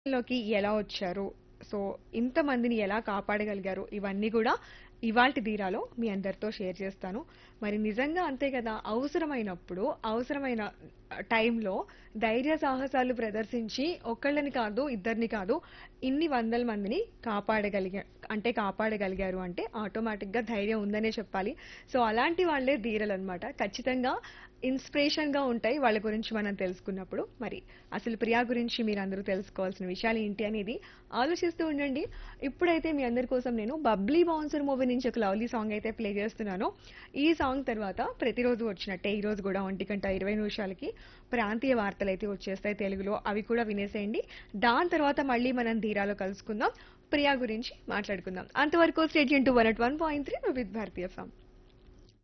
లోకి ఎలా వచ్చారు? సో, ఇంతమందిని ఎలా కాపాడగలిగారు? ఇవన్నీ గూడా ఇవాల్టి ధీరాలో మీ అందరితో షేర్ చేస్తాను. మరి నిజంగా అంతే కదా! అవసరమైనప్పుడు, అవసరమైన ఆహ్, టైంలో ధైర్య సాహసాలు ప్రదర్శించి ఒకళ్ళని కాదు, ఇద్దరిని కాదు, ఇన్ని వందల మందిని కాపాడగలిగా అంటే కాపాడగలిగారు అంటే ఆటోమేటిక్‌గా ధైర్యం ఉందనే చెప్పాలి. సో, అలాంటి వాళ్ళే ధీరలనమాట. ఖచ్చితంగా ఇన్‌స్పిరేషన్‌గా ఉంటాయి వాళ్ళ గురించి మనం తెలుసుకున్నప్పుడు. మరి అసలు ప్రియా గురించి మీరందరూ తెలుసుకోవాల్సిన విషయాలు ఏంటి అనేది ఆలోచిస్తూ ఉండండి. ఇప్పుడైతే మీ అందరి కోసం నేను 'బబ్లీ బౌన్సర్' మూవీ నుంచి ఒక లవ్లీ సాంగ్ అయితే ప్లే చేస్తున్నాను. ఈ సాంగ్ తర్వాత ప్రతిరోజు వచ్చినట్టే ఈరోజు గూడా 1:20 నిమిషాలకి ప్రాంతీయ వార్తలైతే వచ్చేస్తాయి తెలుగులో. అవి కూడా వినేసేయండి. దాని తర్వాత మళ్ళీ మనం ధీరాలో కలుసుకుందాం. ప్రియా గురించి మాట్లాడుకుందాం. అంతవరకు stay tune to 101.3 with Bharatiya FM.